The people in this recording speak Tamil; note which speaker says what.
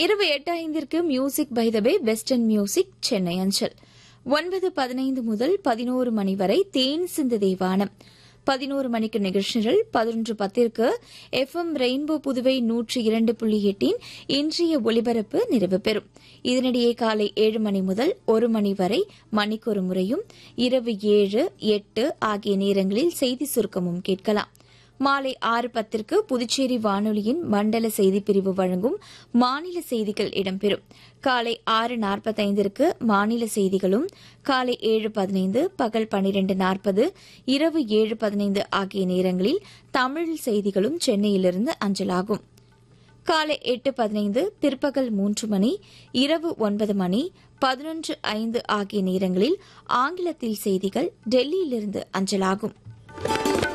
Speaker 1: இரவு எட்டு ஐந்திற்கு music by the bay western music Chennai அஞ்சல் ஒன்பது பதினைந்து முதல் பதினோரு மணி வரை தேன் சிந்து தேவானம் பதினோரு மணிக்கு நிகழ்ச்சிகள் பதினொன்று பத்திற்கு எஃப்எம் ரெயின்போ புதுவை நூற்றி இரண்டு புள்ளி எட்டின் இன்றைய ஒலிபரப்பு நிறைவு பெறும் இதனிடையே காலை ஏழு மணி முதல் ஒரு மணி வரை மணிக்கொரு முறையும் இரவு ஏழு எட்டு ஆகிய நேரங்களில் செய்தி சுருக்கமும் கேட்கலாம் மாலை ஆறு பத்திற்கு புதுச்சேரி வானொலியின் மண்டல செய்திப் பிரிவு வழங்கும் மாநில செய்திகள் இடம்பெறும் காலை ஆறு நாற்பத்தைந்திற்கு மாநில செய்திகளும் காலை ஏழு பதினைந்து பகல் பனிரெண்டு நாற்பது இரவு ஏழு பதினைந்து ஆகிய நேரங்களில் தமிழ் செய்திகளும் சென்னையிலிருந்து அஞ்சலாகும் காலை எட்டு பதினைந்து பிற்பகல் மூன்று மணி இரவு ஒன்பது மணி பதினொன்று ஐந்து ஆகிய நேரங்களில் ஆங்கிலத்தில் செய்திகள் டெல்லியிலிருந்து அஞ்சலாகும்